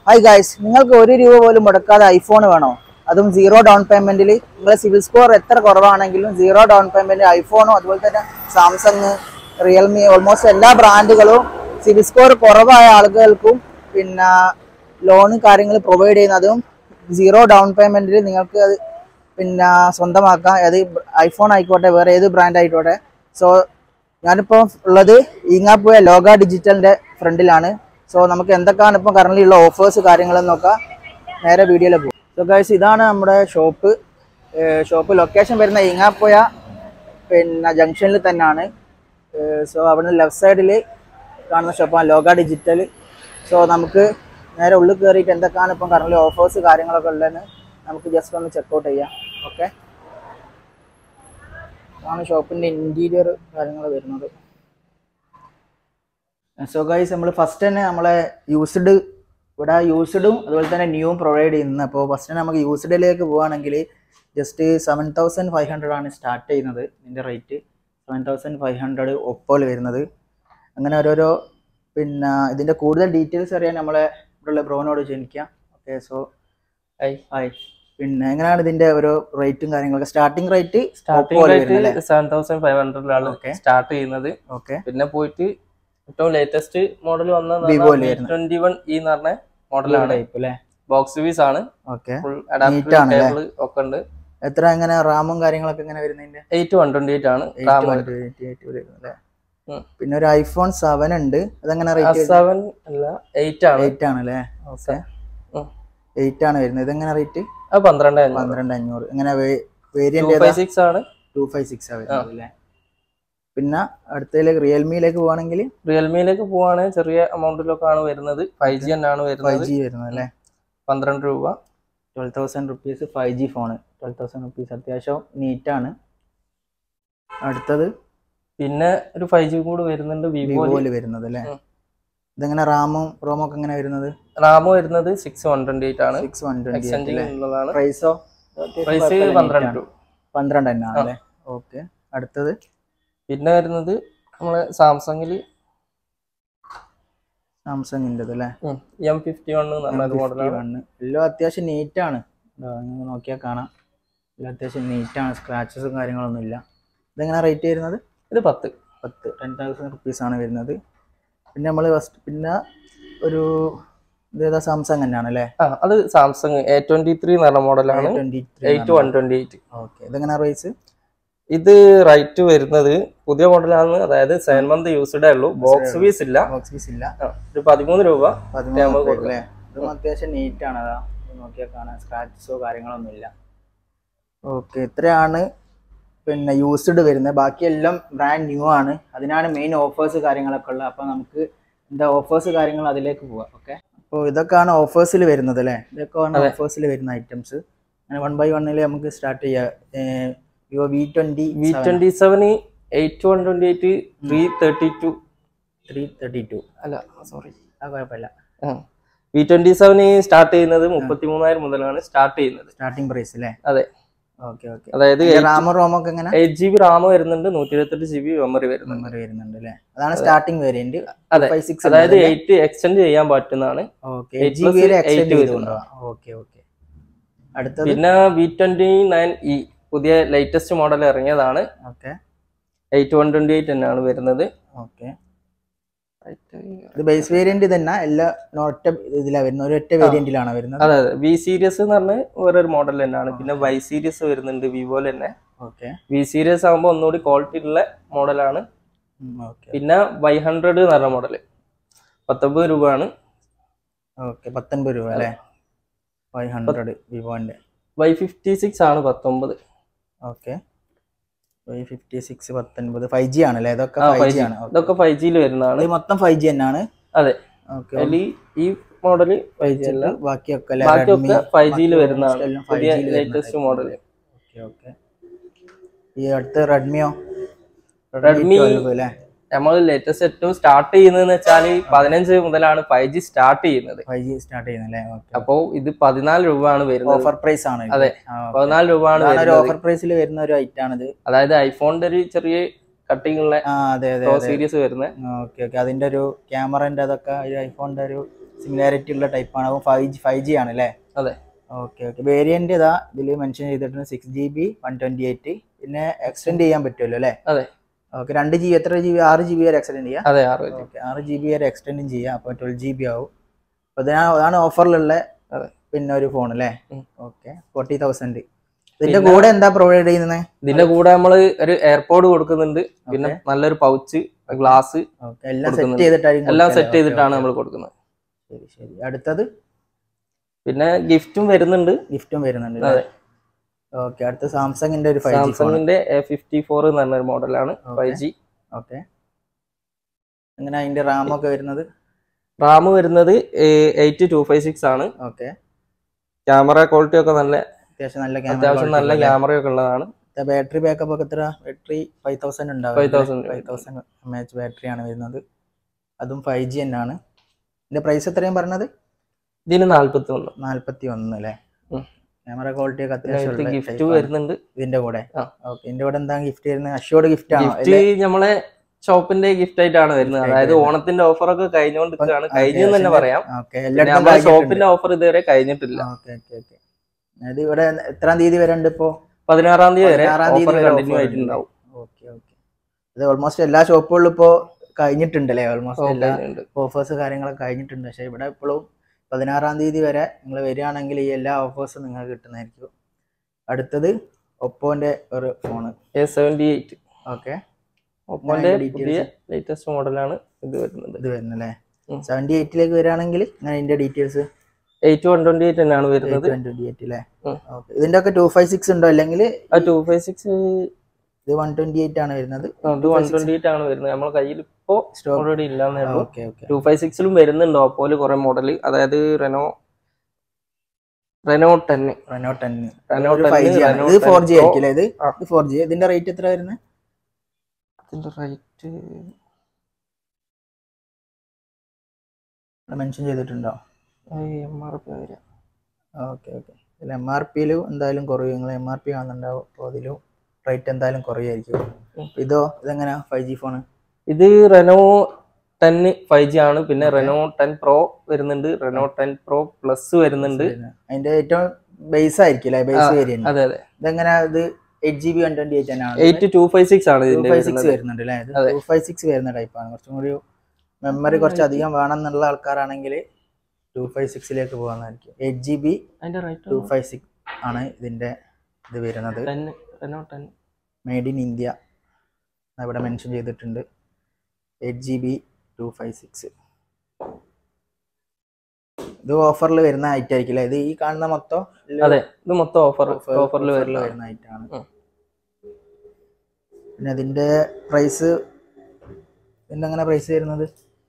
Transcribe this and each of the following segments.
Hi guys നിങ്ങൾക്ക് ഒരു രൂപ പോലും മുടക്കാതെ ഐഫോൺ വേണോ അതും സീറോ ഡൗൺ പേയ്മെന്റിൽ നിങ്ങളെ സിവിൽ സ്കോർ എത്ര കുറവാണെങ്കിലും സീറോ ഡൗൺ പേയ്മെന്റ് ഐഫോണും അതുപോലെ തന്നെ സാംസങ് റിയൽമി ഓൾമോസ്റ്റ് എല്ലാ ബ്രാൻഡുകളും സിവിൽ സ്കോർ കുറവായ ആളുകൾക്കും പിന്നെ ലോൺ കാര്യങ്ങൾ പ്രൊവൈഡ് ചെയ്യുന്നതും സീറോ ഡൗൺ പേയ്മെന്റിൽ നിങ്ങൾക്ക് അത് പിന്നെ സ്വന്തമാക്കാം ഏത് ഐഫോൺ ആയിക്കോട്ടെ വേറെ ഏത് ബ്രാൻഡ് ആയിക്കോട്ടെ സോ ഞാനിപ്പോൾ ഉള്ളത് ഈങ്ങാപ്പുഴ ലോക ഡിജിറ്റലിന്റെ ഫ്രണ്ടിലാണ് സോ നമുക്ക് എന്തൊക്കെയാണ് ഇപ്പം കറന്റ് ഉള്ള ഓഫേഴ്സ് കാര്യങ്ങളെന്ന് നോക്കാം നേരെ വീഡിയോയിൽ പോകും സോ ഗൈസ് ഇതാണ് നമ്മുടെ ഷോപ്പ് ഷോപ്പ് ലൊക്കേഷൻ വരുന്ന ഈങ്ങാപ്പുഴ പിന്നെ ജംഗ്ഷനിൽ തന്നെയാണ് സോ അവിടുന്ന് ലെഫ്റ്റ് സൈഡിൽ കാണുന്ന ഷോപ്പാണ് ലോക ഡിജിറ്റൽ സോ നമുക്ക് നേരെ ഉള്ളിൽ കയറിയിട്ട് എന്തൊക്കെയാണ് ഇപ്പം കറന്റ് ഓഫേഴ്സ് കാര്യങ്ങളൊക്കെ ഉള്ളതെന്ന് നമുക്ക് ജസ്റ്റ് ഒന്ന് ചെക്കൗട്ട് ചെയ്യാം ഓക്കെ ഇതാണ് ഷോപ്പിന്റെ ഇന്റീരിയർ കാര്യങ്ങൾ വരുന്നത് സോ ഗൈസ് നമ്മൾ ഫസ്റ്റ് തന്നെ നമ്മളെ യൂസ്ഡ് ഇവിടെ യൂസ്ഡും അതുപോലെ തന്നെ ന്യൂവും പ്രൊവൈഡ് ചെയ്യുന്നത് അപ്പോൾ ഫസ്റ്റ് തന്നെ നമുക്ക് യൂസ്ഡിലേക്ക് പോവുകയാണെങ്കിൽ just seven thousand five hundred ആണ് സ്റ്റാർട്ട് ചെയ്യുന്നത് ഇതിൻ്റെ rate seven thousand five hundred ഒപ്പോയിൽ വരുന്നത് അങ്ങനെ ഓരോരോ പിന്നെ ഇതിൻ്റെ കൂടുതൽ ഡീറ്റെയിൽസ് അറിയാൻ നമ്മളെ ഇവിടെയുള്ള ബ്രോനോട് ക്ഷണിക്കാം ഓക്കെ സോ ഹൈ ഹായ് പിന്നെ എങ്ങനെയാണ് ഇതിൻ്റെ ഓരോ റേറ്റും കാര്യങ്ങളൊക്കെ starting rate starting rate seven thousand five ഹൺഡ്രഡിലാണ് Okay. സ്റ്റാർട്ട് ചെയ്യുന്നത് ഓക്കെ പിന്നെ പോയിട്ട് ഏറ്റവും ലേറ്റസ്റ്റ് മോഡൽ Vivo ല് വരുന്നത്. ട്വന്റി വൺ ഇ എന്ന് പറഞ്ഞ മോഡലാണ് ടൈപ്പ് അല്ലേ ബോക്സ് പീസ് ആണ് ഓക്കെ ഫുൾ Neat അഡാപ്റ്റർ ആണല്ലേ? കേബിൾ ഒക്കെ ഉണ്ട് എത്ര എങ്ങനെ റാമും കാര്യങ്ങളൊക്കെ എങ്ങനെ വരുന്നതിന്റെ എയ്റ്റ് വൺ ട്വന്റി എയ്റ്റ് ആണ് ഉം. പിന്നെ ഒരു ഐഫോൺ സെവൻ ഉണ്ട് അതെങ്ങനെ റേറ്റ് സെവൻ അല്ല എയ്റ്റ് ആണ് എയ്റ്റ് ആണ് അല്ലേ ഓക്കെ ഉം. എയ്റ്റ് ആണ് വരുന്നത് ഇതെങ്ങനെ റേറ്റ് അത് പന്ത്രണ്ട് പന്ത്രണ്ട് അഞ്ഞൂറ് എങ്ങനെ ടു വേരിയന്റ് ഫൈവ് സിക്സ് ആണ് ടു ഫൈവ് സിക്സ് ആണ് വരുന്നത് അല്ലേ പിന്നെ അടുത്തതിലേക്ക് റിയൽമിയിലേക്ക് പോവാണെങ്കിൽ റിയൽമിയിലേക്ക് പോവാണെങ്കിൽ ചെറിയ എമൗണ്ടിലൊക്കെ ആണ് വരുന്നത് ഫൈവ് ജി തന്നെയാണ് ഫൈവ് വരുന്നത് ജി വരുന്നത് അല്ലേ പന്ത്രണ്ട് രൂപ twelve thousand rupees five G phone twelve thousand rupees അത്യാവശ്യം നീറ്റാണ് അടുത്തത് പിന്നെ ഒരു ഫൈവ് ജി കൂടി വരുന്നുണ്ട് വിവോ വിവോയില് വരുന്നത് അല്ലേ ഉം. ഇതെങ്ങനെ റാമും റോമും ഒക്കെ എങ്ങനെ വരുന്നത് റാമ് വരുന്നത് സിക്സ് വൺ ട്വന്റി എയ്റ്റ് ആണ് സിക്സ് വൺ ട്വന്റി എക്സ്റ്റെൻഡിങ് ഉള്ളതാണ് പ്രൈസോ പ്രൈസ് പന്ത്രണ്ട് രൂപ പന്ത്രണ്ട് തന്നെ ആണല്ലേ ഓക്കെ അടുത്തത് പിന്നെ വരുന്നത് നമ്മളെ സാംസങ്ങിൽ സാംസങ്ങിൻ്റെ അല്ലേ എം ഫിഫ്റ്റി വൺ എന്ന് പറഞ്ഞ മോഡലാണ് വണ്ണ് എല്ലാം അത്യാവശ്യം നീറ്റാണ് നിങ്ങൾ നോക്കിയാൽ കാണാം എല്ലാം അത്യാവശ്യം നീറ്റാണ് സ്ക്രാച്ചസും കാര്യങ്ങളൊന്നും ഇല്ല ഇതെങ്ങനെ റേറ്റ് വരുന്നത് ഇത് പത്ത് പത്ത് ടെൻ തൗസൻഡ് റുപ്പീസ് ആണ് വരുന്നത് പിന്നെ നമ്മൾ ഫസ്റ്റ് പിന്നെ ഒരു ഇതേതാ സാംസങ് തന്നെയാണ് അല്ലേ ആ അത് സാംസങ് എ ട്വന്റി ത്രീ എന്ന് പറഞ്ഞ മോഡലാണ് twenty eight one twenty eight okay ഇതെങ്ങനെ റേസ് ഇത് റൈറ്റ് വരുന്നത് പുതിയ മോഡലാണ് അതായത് സെവൻ മന്ത് യൂസ്ഡേ ഉള്ളൂ ബോക്സ് പീസ് ഇല്ല ബോക്സ് പീസ് ഇല്ല ആ, ഒരു പതിമൂന്ന് രൂപ പതിമൂന്ന് നമുക്ക് റുപ്യ അല്ലേ ഇതും അത്യാവശ്യം നീറ്റാണ് അതാ ഇത് നോക്കിയാൽ കാണാൻ സ്ക്രാച്ചസോ കാര്യങ്ങളൊന്നും ഇല്ല ഓക്കെ ഇത്രയാണ് പിന്നെ യൂസ്ഡ് വരുന്നത് ബാക്കിയെല്ലാം ബ്രാൻഡ് ന്യൂ ആണ് അതിനാണ് മെയിൻ ഓഫേഴ്സ് കാര്യങ്ങളൊക്കെ ഉള്ളത് അപ്പോൾ നമുക്ക് എന്താ ഓഫേഴ്സ് കാര്യങ്ങൾ അതിലേക്ക് പോവാം ഓക്കെ അപ്പോൾ ഇതൊക്കെയാണ് ഓഫേഴ്സിൽ വരുന്നത് അല്ലേ ഇതൊക്കെയാണ് അതെ. ഓഫേഴ്സിൽ വരുന്ന ഐറ്റംസ് അങ്ങനെ വൺ ബൈ വണ്ണിൽ നമുക്ക് സ്റ്റാർട്ട് ചെയ്യാം Vivo V twenty V twenty seven eight one twenty eight three thirty two three thirty two അല്ല സോറി ആ കുഴപ്പമില്ല വി ട്വന്റി സെവന് സ്റ്റാർട്ട് ചെയ്യുന്നത് മുപ്പത്തി മൂന്നായിരം മുതലാണ് സ്റ്റാർട്ട് ചെയ്യുന്നത് സ്റ്റാർട്ടിംഗ് പ്രൈസ് അല്ലേ അതെ ഓക്കെ ഓക്കെ അതായത് റാമോ റോമോ ഒക്കെ എങ്ങനെ എയ്റ്റ് ജി ബി റാം വരുന്നുണ്ട് നൂറ്റി ഇരുപത്തെട്ട് ജി ബി മെമ്മറി വരുന്നുണ്ട് മെമ്മറി വരുന്നുണ്ട് അല്ലേ അതാണ് സ്റ്റാർട്ടിംഗ് വേരിയന്റ് അതെ ഫൈവ് സിക്സ് അതായത് എയ്റ്റ് എക്സ്റ്റെൻഡ് ചെയ്യാൻ പറ്റുന്നതാണ് okay eight G plus B eight extend വരുന്നുണ്ട്. ചെയ്തുകൊണ്ടുപോകാം ഓക്കെ ഓക്കെ അടുത്തത് പിന്നെ വി ട്വന്റി നയൻ ഇ പുതിയ ലേറ്റസ്റ്റ് മോഡൽ ഇറങ്ങിയതാണ് okay eight one twenty eight തന്നെയാണ് വരുന്നത് ഓക്കെ ഇത് ബേസ് വേരിയന്റ് തന്നെ എല്ലാ ഒറ്റ ഇതിലാണ് വരുന്നത് ഒരൊറ്റ വേരിയന്റിലാണ് വരുന്നത് അതെ അതെ വി സീരീസ് എന്ന് പറഞ്ഞ വേറൊരു മോഡൽ തന്നെയാണ് പിന്നെ വൈ സീരീസ് വരുന്നുണ്ട് വിവോയിൽ തന്നെ ഓക്കെ വി സീരീസ് ആകുമ്പോൾ ഒന്നുകൂടി ക്വാളിറ്റി ഉള്ള മോഡലാണ് ഓക്കെ പിന്നെ വൈ ഹൺഡ്രഡ് എന്ന് പറഞ്ഞ മോഡൽ പത്തൊമ്പത് രൂപയാണ് ഓക്കെ പത്തൊൻപത് രൂപ അല്ലേ ഫൈവ് ഹൺഡ്രഡ് വിവോന്റെ വൈ ഫിഫ്റ്റി സിക്സ് ആണ് പത്തൊമ്പത് ഓക്കെ ഫൈവ് ഫിഫ്റ്റി സിക്സ് പത്തൊൻപത് ഫൈവ് ജി ആണല്ലേ ഇതൊക്കെ ആ ഫൈവ് ഫൈവ് ജി ജി ആണ് ഇതൊക്കെ ഫൈവ് ജിയിൽ വരുന്നതാണ് ഇത് മൊത്തം ഫൈവ് ജി തന്നെയാണ് അതെ ഓക്കെ അതിൽ ഈ മോഡൽ ഫൈവ് ജി അല്ല ബാക്കിയൊക്കെ ബാക്കിയൊക്കെ ഫൈവ് ജിയിൽ വരുന്നതാണ് എല്ലാം പുതിയ 5G യിൽ ലേറ്റസ്റ്റ് മോഡൽ ഓക്കെ ഓക്കെ ഈ അടുത്ത റെഡ്മിയോ Redmi- അല്ലേ നമ്മൾ ലേറ്റസ്റ്റ് ഏറ്റവും സ്റ്റാർട്ട് ചെയ്യുന്നതെന്ന് വെച്ചാൽ പതിനഞ്ച് മുതലാണ് ഫൈവ് ജി സ്റ്റാർട്ട് ചെയ്യുന്നത് ഫൈവ് ജി സ്റ്റാർട്ട് ചെയ്യുന്നല്ലേ ഓക്കെ അപ്പോൾ ഇത് പതിനാല് രൂപയാണ് വരുന്നത് ഓഫർ പ്രൈസ് ആണ് ഇത്. അതെ. ആ, okay. പതിനാല് രൂപയാണ് ഇതാണ് ഒരു വരുന്നത് ഓഫർ പ്രൈസിൽ വരുന്ന ഒരു ഐറ്റം ആണിത് അതായത് ഐഫോണിന്റെ ഒരു ചെറിയ കട്ടിങ് ഉള്ള ആ അതെ അതെ പ്രോ അതെ സീരീസ് വരുന്നത് ഓക്കെ ഓക്കെ അതിന്റെ ഒരു ക്യാമറന്റെ അതൊക്കെ ഒരു ഐഫോണിന്റെ ഒരു സിമിലാരിറ്റി ഉള്ള ടൈപ്പാണ് അപ്പോൾ ഫൈവ് ജി ഫൈവ് ജി ആണ് അല്ലേ അതെ ഓക്കെ ഓക്കെ വേരിയന്റ് ഇതാ ഇതിൽ മെൻഷൻ ചെയ്തിട്ടുണ്ട് six G B one twenty eight പിന്നെ എക്സ്റ്റെൻഡ് ചെയ്യാൻ പറ്റുമല്ലോ അല്ലേ അതെ ഓക്കെ രണ്ട് ജി ബി എത്ര ജി ബി ആറ് ജി ബി വരെ എക്സ്റ്റെൻഡ് ചെയ്യാം അതെ ആറ് വരും ഓക്കെ ആറ് ജി ബി വരെ എക്സ്റ്റെൻഡും ചെയ്യാം അപ്പോൾ ട്വൽവ് ജി ബി ആവും അപ്പോൾ ഇതിനാണ് അതാണ് ഓഫറിലുള്ള അതെ. പിന്നെ ഒരു ഫോൺ അല്ലേ ഉം. ഓക്കെ ഫോർട്ടി തൗസൻഡ് ഇതിന്റെ കൂടെ എന്താ പ്രൊവൈഡ് ചെയ്യുന്നത് ഇതിന്റെ കൂടെ നമ്മൾ ഒരു എയർപോഡ് കൊടുക്കുന്നുണ്ട് പിന്നെ നല്ലൊരു പൗച്ച് ഗ്ലാസ് ഓക്കെ എല്ലാം സെറ്റ് കൊടുക്കുന്നുണ്ട്. ചെയ്തിട്ടായിരിക്കും എല്ലാം കൊടുക്കല്ലേ? സെറ്റ് ചെയ്തിട്ടാണ് ഓക്കെ, നമ്മൾ കൊടുക്കുന്നത് ശരി ശരി അടുത്തത് പിന്നെ ഗിഫ്റ്റും വരുന്നുണ്ട് ഗിഫ്റ്റും വരുന്നുണ്ട് അതെ. ഓക്കെ അടുത്ത സാംസങ്ങിന്റെ ഒരു ഫൈവ് ജി ഫോൺ സാംസങ്ങിന്റെ എ ഫിഫ്റ്റി ഫോർ എന്ന് പറഞ്ഞൊരു മോഡലാണ് ഫൈവ് ജി ഓക്കെ എങ്ങനെ അതിന്റെ റാം ഒക്കെ വരുന്നത് റാം വരുന്നത് എയ്റ്റ് ടു ഫൈവ് സിക്സ് ആണ് ഓക്കെ ക്യാമറ ക്വാളിറ്റി ഒക്കെ നല്ല അത്യാവശ്യം നല്ല അത്യാവശ്യം നല്ല ക്യാമറയൊക്കെ ഉള്ളതാണ് ബാറ്ററി ബാക്കപ്പ് ഒക്കെ എത്ര ബാറ്ററി ഫൈവ് തൗസൻഡ് ഉണ്ടാവും 5000 five thousand M H battery ആണ് വരുന്നത് അതും ഫൈവ് ജി തന്നെയാണ് ഇതിന്റെ പ്രൈസ് എത്രയും പറഞ്ഞത് ഇതിന് നാല്പത്തി ഒന്ന് നാല്പത്തി ഒന്ന് അല്ലേ ഉം. ക്യാമറ ക്വാളിറ്റി ഒക്കെ അത്യാവശ്യം ഉള്ള ഗിഫ്റ്റ് type ആണ്. വരുന്നുണ്ട് ഇതിന്റെ കൂടെ ആ. ഓക്കെ ഇതിന്റെ കൂടെ എന്താ ഗിഫ്റ്റ് വരുന്നത് അഷ്യോർഡ് ഗിഫ്റ്റ് ആണോ ഗിഫ്റ്റ് നമ്മളെ ഷോപ്പിന്റെ ഗിഫ്റ്റ് ആയിട്ടാണ് വരുന്നത് Gift അതായത് ആയിട്ട് ഓണത്തിന്റെ ഓഫർ ഒക്കെ കഴിഞ്ഞുകൊണ്ടിരിക്കുകയാണ് കഴിഞ്ഞു എന്ന് തന്നെ പറയാം ഓക്കെ പിന്നെ എല്ലായിടത്തും നമ്മളെ ഷോപ്പിന്റെ ഓഫർ ഇതുവരെ കഴിഞ്ഞിട്ടില്ല ഓക്കെ ഓക്കെ ഓക്കെ അത് ഇവിടെ എത്രാം തീയതി വരെ ഉണ്ട് ഇപ്പോ പതിനാറാം തീയതി വരെ പതിനാറാം തീയതി ഓഫർ വരെ കണ്ടിന്യൂ offer ആയിട്ടുണ്ടാവും ഓക്കെ ഓക്കെ ഇത് ഓൾമോസ്റ്റ് എല്ലാ ഷോപ്പുകളിലും ഇപ്പോ കഴിഞ്ഞിട്ടുണ്ടല്ലേ ഓൾമോസ്റ്റ് എല്ലാ ഉണ്ട്. ഓഫേഴ്സ് കാര്യങ്ങളൊക്കെ കഴിഞ്ഞിട്ടുണ്ട് പക്ഷേ ഇവിടെ ഇപ്പോഴും പതിനാറാം തീയതി വരെ നിങ്ങൾ വരികയാണെങ്കിൽ ഈ എല്ലാ ഓഫേഴ്സും നിങ്ങൾക്ക് കിട്ടുന്നതായിരിക്കും അടുത്തത് ഒപ്പോന്റെ ഒരു phone A seventy eight okay ഒപ്പോന്റെ അതിന്റെ പുതിയ ലേറ്റസ്റ്റ് മോഡലാണ് ഇത് വരുന്നത് ഇത് വരുന്നല്ലേ ഉം. സെവൻറ്റി എയ്റ്റിലേക്ക് വരികയാണെങ്കിൽ ഞാൻ ഇതിന്റെ details eight one twenty eight തന്നെയാണ് വരുന്നത് ട്വന്റി എയ്റ്റ് അല്ലേ ഉം. ഓക്കെ ഇതിന്റെ ഒക്കെ ടു ഫൈവ് സിക്സ് ഉണ്ടോ അല്ലെങ്കിൽ ആ ടു ഫൈവ് സിക്സ് ഇത് വൺ ട്വന്റി എയ്റ്റ് ആണ് വരുന്നത് അത് വൺ ട്വന്റി എയ്റ്റ് ആണ് വരുന്നത് നമ്മളെ കയ്യിൽ ഇപ്പോ സ്റ്റോക്ക് ഓൾറെഡി ഇല്ലാന്നേ ഉള്ളൂ ഓക്കെ ഓക്കെ ടു ഫൈവ് സിക്സിലും വരുന്നുണ്ട് ഓപ്പോയിൽ കുറെ മോഡൽ അതായത് Reno Reno ten Reno ten Reno five G ആണ് 10 ഇത് ഫോർ ജി Pro. ആയിരിക്കും അല്ലേ ഇത് ആ. ഇത് ഫോർ ജി ഇതിന്റെ റേറ്റ് എത്ര വരുന്നത് ഇതിന്റെ റേറ്റ് മെൻഷൻ ചെയ്തിട്ടുണ്ടോ എം ആർ പി വരാം ഓക്കെ ഓക്കെ ഇതിൽ എം ആർ പിയിലും എന്തായാലും കുറയും നിങ്ങൾ എം ആർ പി കാണുന്നുണ്ടാവും അപ്പോൾ അതിലും റേറ്റ് എന്തായാലും കുറയായിരിക്കും ഉം. ഇതോ ഇതെങ്ങനെയാ ഫൈവ് ജി ഫോൺ ഇത് റെനോ ടെൻ ഫൈവ് ജി ആണ് പിന്നെ റെനോ ടെൻ പ്രോ വരുന്നുണ്ട് റെനോ ടെൻ പ്രോ പ്ലസ് വരുന്നുണ്ട് അതിന്റെ ഏറ്റവും ബേസ് ആയിരിക്കും അല്ലേ ബേസ് ആ, വേരിയന്റ് അതെ അതെ ഇതെങ്ങനെ ഇത് eight G B one twenty eight തന്നെയാണ് എയ്റ്റ് ടു ഫൈവ് സിക്സ് ആണ് ടു ഇതിന്റെ ഫൈവ് സിക്സ് വരുന്നത് വരുന്നുണ്ട് അല്ലേ ഇത് അതെ. ടു ഫൈവ് സിക്സ് വരുന്ന ടൈപ്പാണ് കുറച്ചും കൂടി മെമ്മറി കുറച്ച് അധികം വേണം എന്നുള്ള ആൾക്കാരാണെങ്കിൽ ടു ഫൈവ് സിക്സിലേക്ക് പോകാന്നായിരിക്കും എയ്റ്റ് ജി ബി അതിന്റെ ടു റേറ്റ് ഫൈവ് സിക്സ് ആണ് ഇതിന്റെ ഇത് വരുന്നത് ten Reno ten made in India ഇവിടെ മെൻഷൻ ചെയ്തിട്ടുണ്ട് eight G B two five six ഇത് ഓഫറിൽ വരുന്ന ഐറ്റം ആയിരിക്കില്ല ഇത് ഈ കാണുന്ന മൊത്തം അതെ ഇത് മൊത്തം ഓഫർ ഓഫറിൽ വരുന്നത് വരുന്ന ഐറ്റമാണ് ഉം. പിന്നെ അതിന്റെ പ്രൈസ് ഇതിന്റെ അങ്ങനെ പ്രൈസ് വരുന്നത്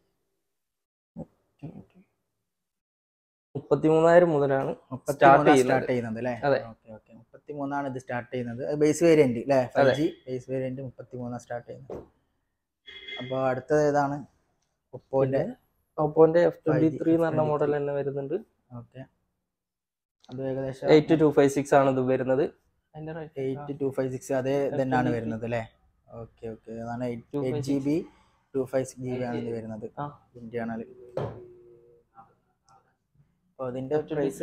മുപ്പത്തിമൂന്നായിരം മുതലാണ് മുപ്പത്തി Start ചെയ്യുന്നത്. സ്റ്റാർട്ട് ചെയ്യുന്നത് അല്ലേ അതെ. ഓക്കെ ഓക്കെ മുപ്പത്തി മൂന്നാണ് ഇത് സ്റ്റാർട്ട് ചെയ്യുന്നത് ബേസ് വേരിയന്റ് അല്ലേ ഫൈവ് ജി ബേസ് വേരിയന്റ് മുപ്പത്തി മൂന്നാണ് സ്റ്റാർട്ട് ചെയ്യുന്നത് അപ്പോൾ അടുത്തത് ഏതാണ് ഒപ്പോന്റെ ഓപ്പോന്റെ എഫ് ട്വന്റി 5G, ത്രീ എന്ന് പറഞ്ഞ 5G. മോഡൽ തന്നെ വരുന്നുണ്ട് ഓക്കെ അത് ഏകദേശം എയ്റ്റ് ടു ഫൈവ് സിക്സ് ആണ് ഇത് വരുന്നത് അതിന്റെ rate eight two five six അതേ തന്നെയാണ് വരുന്നത് അല്ലേ ഓക്കെ ഓക്കെ അതാണ് eight 256. G B two five six G B ആണ് ഇത് വരുന്നത് ആ. ഇന്ത്യയാണ് അപ്പോൾ അതിന്റെ പ്രൈസ്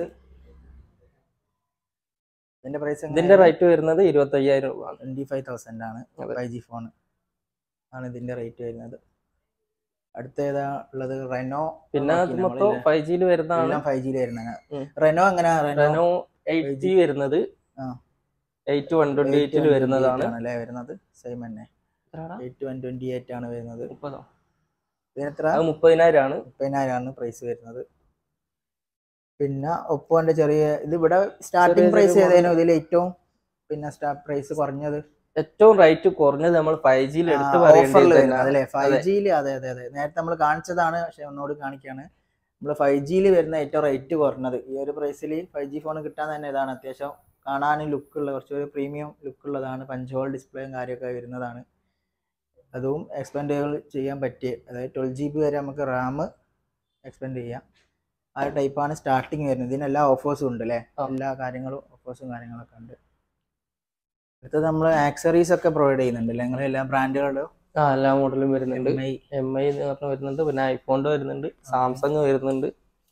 ഇതിന്റെ പ്രൈസ് ഇതിന്റെ റേറ്റ് വരുന്നത് ഇരുപത്തി അയ്യായിരം രൂപ ആണ് ട്വന്റി ഫൈവ് തൗസൻഡ് ആണ് അതെ. ഫൈവ് ജി ഫോൺ ആണ് ഇതിന്റെ റേറ്റ് വരുന്നത് അടുത്ത ഏതാ ഉള്ളത് റെനോ പിന്നെ അത് മൊത്തം ഫൈവ് ജിയിൽ വരുന്നതാണ് എല്ലാം ഫൈവ് ജിയിൽ വരുന്നത് ഉം. റെനോ എങ്ങനെ റെനോ റെനോ എയ്റ്റ് ജി വരുന്നത് ആ. എയ്റ്റ് വൺ ട്വന്റി എയ്റ്റിൽ വരുന്നതാണ് അല്ലേ വരുന്നത് സെയിം തന്നെ എത്രയാടാ? എയ്റ്റ് വൺ ട്വന്റി എയ്റ്റ് ആണ് വരുന്നത് മുപ്പതോ ഇതിന് എത്ര അത് മുപ്പതിനായിരം ആണ് മുപ്പതിനായിരമാണ് പ്രൈസ് വരുന്നത് പിന്നെ ഒപ്പോന്റെ ചെറിയ ഇത് ഇവിടെ സ്റ്റാർട്ടിംഗ് ചെറിയ പ്രൈസ് ചെറിയ ഏതേനും ഇതിൽ ഏറ്റവും പിന്നെ സ്റ്റാർട്ട് പ്രൈസ് കുറഞ്ഞത് ഏറ്റവും റേറ്റ് കുറഞ്ഞത് നമ്മൾ ഫൈവ് ജിയിൽ എടുത്ത് ഓഫറിൽ പറയേണ്ടത് വരുന്നത് അതല്ലേ ഫൈവ് അതെ. ജിയിൽ അതെ അതെ അതെ നേരത്തെ നമ്മൾ കാണിച്ചതാണ് പക്ഷെ ഒന്നുകൂടി കാണിക്കുകയാണ് നമ്മൾ ഫൈവ് ജിയിൽ വരുന്ന ഏറ്റവും റേറ്റ് കുറഞ്ഞത് ഈ ഒരു പ്രൈസിൽ ഫൈവ് ജി ഫോൺ കിട്ടാൻ തന്നെ ഇതാണ് അത്യാവശ്യം കാണാനും ലുക്കുള്ള കുറച്ചൊരു പ്രീമിയം ലുക്കുള്ളതാണ് പഞ്ച് ഹോൾ ഡിസ്പ്ലേയും കാര്യമൊക്കെ വരുന്നതാണ് അതും എക്സ്പെൻഡ് ചെയ്യാൻ പറ്റിയ അതായത് ട്വൽവ് ജി ബി വരെ നമുക്ക് റാം എക്സ്പെൻഡ് ചെയ്യാം ആ ഒരു ടൈപ്പാണ് സ്റ്റാർട്ടിങ് വരുന്നത് ഇതിന് എല്ലാ ഓഫേഴ്സും ഉണ്ട് അല്ലേ ആ. എല്ലാ കാര്യങ്ങളും ഓഫേഴ്സും കാര്യങ്ങളൊക്കെ ഉണ്ട് അടുത്തത് നമ്മൾ ആക്സറീസ് ഒക്കെ പ്രൊവൈഡ് ചെയ്യുന്നുണ്ട് അല്ലേ നിങ്ങൾ എല്ലാ ബ്രാൻഡുകളും ആ എല്ലാ മോഡലും വരുന്നുണ്ട് എം ഐ എം ഐ എന്ന് പറഞ്ഞ വരുന്നുണ്ട് പിന്നെ ഐഫോണിന്റെ വരുന്നുണ്ട് സാംസങ് വരുന്നുണ്ട്